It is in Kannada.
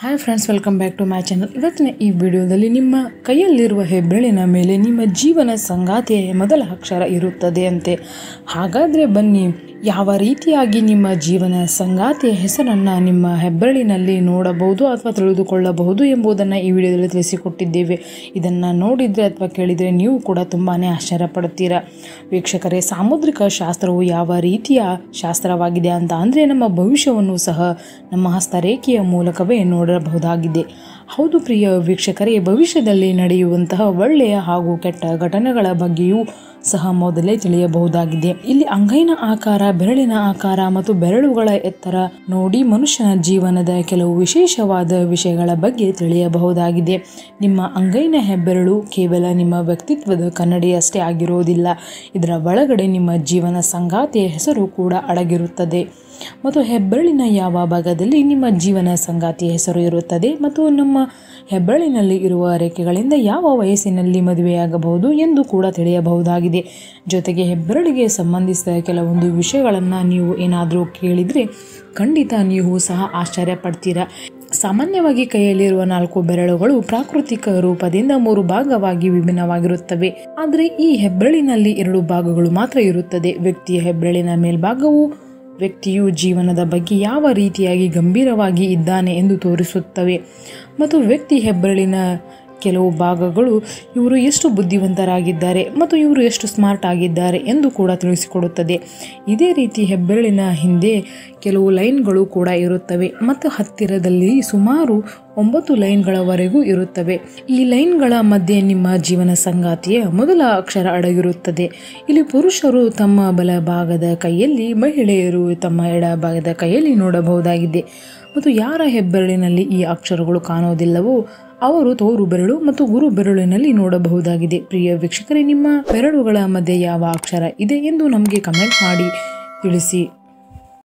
hi friends welcome back to my channel ಇವತ್ತಿನ ಈ ವಿಡಿಯೋದಲ್ಲಿ ನಿಮ್ಮ ಕೈಯಲ್ಲಿರುವ ಹೆಬ್ಬೆರಳಿನ ಮೇಲೆ ನಿಮ್ಮ ಜೀವನ ಸಂಗಾತಿಯ ಮೊದಲ ಅಕ್ಷರ ಇರುತ್ತದೆ ಅಂತೆ ಹಾಗಾದರೆ ಬನ್ನಿ ಯಾವ ರೀತಿಯಾಗಿ ನಿಮ್ಮ ಜೀವನ ಸಂಗಾತಿಯ ಹೆಸರನ್ನು ನಿಮ್ಮ ಹೆಬ್ಬೆರಳಿನಲ್ಲಿ ನೋಡಬಹುದು ಅಥವಾ ತಿಳಿದುಕೊಳ್ಳಬಹುದು ಎಂಬುದನ್ನು ಈ ವಿಡಿಯೋದಲ್ಲಿ ತಿಳಿಸಿಕೊಟ್ಟಿದ್ದೇವೆ ಇದನ್ನು ನೋಡಿದರೆ ಅಥವಾ ಕೇಳಿದರೆ ನೀವು ಕೂಡ ತುಂಬಾ ಆಶ್ಚರ್ಯ ಪಡುತ್ತೀರಾ ವೀಕ್ಷಕರೇ ಸಾಮುದ್ರಿಕ ಶಾಸ್ತ್ರವು ಯಾವ ರೀತಿಯ ಶಾಸ್ತ್ರವಾಗಿದೆ ಅಂತ ಅಂದರೆ ನಮ್ಮ ಭವಿಷ್ಯವನ್ನು ಸಹ ನಮ್ಮ ಹಸ್ತರೇಖೆಯ ಮೂಲಕವೇ ನೋಡಬಹುದಾಗಿದೆ ಹೌದು ಪ್ರಿಯ ವೀಕ್ಷಕರೇ ಭವಿಷ್ಯದಲ್ಲಿ ನಡೆಯುವಂತಹ ಒಳ್ಳೆಯ ಹಾಗೂ ಕೆಟ್ಟ ಘಟನೆಗಳ ಬಗ್ಗೆಯೂ ಸಹ ಮೊದಲೇ ತಿಳಿಯಬಹುದಾಗಿದೆ ಇಲ್ಲಿ ಅಂಗೈನ ಆಕಾರ ಬೆರಳಿನ ಆಕಾರ ಮತ್ತು ಬೆರಳುಗಳ ಎತ್ತರ ನೋಡಿ ಮನುಷ್ಯನ ಜೀವನದ ಕೆಲವು ವಿಶೇಷವಾದ ವಿಷಯಗಳ ಬಗ್ಗೆ ತಿಳಿಯಬಹುದಾಗಿದೆ ನಿಮ್ಮ ಅಂಗೈನ ಹೆಬ್ಬೆರಳು ಕೇವಲ ನಿಮ್ಮ ವ್ಯಕ್ತಿತ್ವದ ಕನ್ನಡಿಯಷ್ಟೇ ಆಗಿರುವುದಿಲ್ಲ ಇದರ ಒಳಗಡೆ ನಿಮ್ಮ ಜೀವನ ಸಂಗಾತಿಯ ಹೆಸರು ಕೂಡ ಅಡಗಿರುತ್ತದೆ ಮತ್ತು ಹೆಬ್ಬೆರಳಿನ ಯಾವ ಭಾಗದಲ್ಲಿ ನಿಮ್ಮ ಜೀವನ ಸಂಗಾತಿಯ ಹೆಸರು ಇರುತ್ತದೆ ಮತ್ತು ನಮ್ಮ ಹೆಬ್ಬೆರಳಿನಲ್ಲಿ ಇರುವ ರೇಖೆಗಳಿಂದ ಯಾವ ವಯಸ್ಸಿನಲ್ಲಿ ಮದುವೆಯಾಗಬಹುದು ಎಂದು ಕೂಡ ತಿಳಿಯಬಹುದಾಗಿದೆ ಜೊತೆಗೆ ಹೆಬ್ಬೆರಳಿಗೆ ಸಂಬಂಧಿಸಿದ ಕೆಲವೊಂದು ವಿಷಯಗಳನ್ನು ನೀವು ಏನಾದರೂ ಕೇಳಿದರೆ ಖಂಡಿತ ನೀವು ಸಹ ಆಶ್ಚರ್ಯ ಪಡ್ತೀರಾ ಸಾಮಾನ್ಯವಾಗಿ ಕೈಯಲ್ಲಿರುವ ನಾಲ್ಕು ಬೆರಳುಗಳು ಪ್ರಾಕೃತಿಕ ರೂಪದಿಂದ ಮೂರು ಭಾಗವಾಗಿ ವಿಭಿನ್ನವಾಗಿರುತ್ತವೆ ಆದರೆ ಈ ಹೆಬ್ಬೆರಳಿನಲ್ಲಿ ಎರಡು ಭಾಗಗಳು ಮಾತ್ರ ಇರುತ್ತದೆ ವ್ಯಕ್ತಿಯ ಹೆಬ್ಬೆರಳಿನ ಮೇಲ್ಭಾಗವು ವ್ಯಕ್ತಿಯು ಜೀವನದ ಬಗ್ಗೆ ಯಾವ ರೀತಿಯಾಗಿ ಗಂಭೀರವಾಗಿ ಇದ್ದಾನೆ ಎಂದು ತೋರಿಸುತ್ತವೆ ಮತ್ತು ವ್ಯಕ್ತಿ ಹೆಬ್ಬೆರಳಿನ ಕೆಲವು ಭಾಗಗಳು ಇವರು ಎಷ್ಟು ಬುದ್ಧಿವಂತರಾಗಿದ್ದಾರೆ ಮತ್ತು ಇವರು ಎಷ್ಟು ಸ್ಮಾರ್ಟ್ ಆಗಿದ್ದಾರೆ ಎಂದು ಕೂಡ ತಿಳಿಸಿಕೊಡುತ್ತದೆ ಇದೇ ರೀತಿ ಹೆಬ್ಬೆರಳಿನ ಹಿಂದೆ ಕೆಲವು ಲೈನ್ಗಳು ಕೂಡ ಇರುತ್ತವೆ ಮತ್ತು ಹತ್ತಿರದಲ್ಲಿ ಸುಮಾರು ಒಂಬತ್ತು ಲೈನ್ಗಳವರೆಗೂ ಇರುತ್ತವೆ ಈ ಲೈನ್ಗಳ ಮಧ್ಯೆ ನಿಮ್ಮ ಜೀವನ ಸಂಗಾತಿಯ ಮೊದಲ ಅಕ್ಷರ ಅಡಗಿರುತ್ತದೆ ಇಲ್ಲಿ ಪುರುಷರು ತಮ್ಮ ಬಲ ಭಾಗದ ಕೈಯಲ್ಲಿ ಮಹಿಳೆಯರು ತಮ್ಮ ಎಡ ಭಾಗದ ಕೈಯಲ್ಲಿ ನೋಡಬಹುದಾಗಿದೆ ಮತ್ತು ಯಾರ ಹೆಬ್ಬೆರಳಿನಲ್ಲಿ ಈ ಅಕ್ಷರಗಳು ಕಾಣೋದಿಲ್ಲವೋ ಅವರು ತೋರು ಬೆರಳು ಮತ್ತು ಗುರು ಬೆರಳಿನಲ್ಲಿ ನೋಡಬಹುದಾಗಿದೆ ಪ್ರಿಯ ವೀಕ್ಷಕರೇ ನಿಮ್ಮ ಬೆರಳುಗಳ ಮಧ್ಯೆ ಯಾವ ಅಕ್ಷರ ಇದೆ ಎಂದು ನಮಗೆ ಕಮೆಂಟ್ ಮಾಡಿ ತಿಳಿಸಿ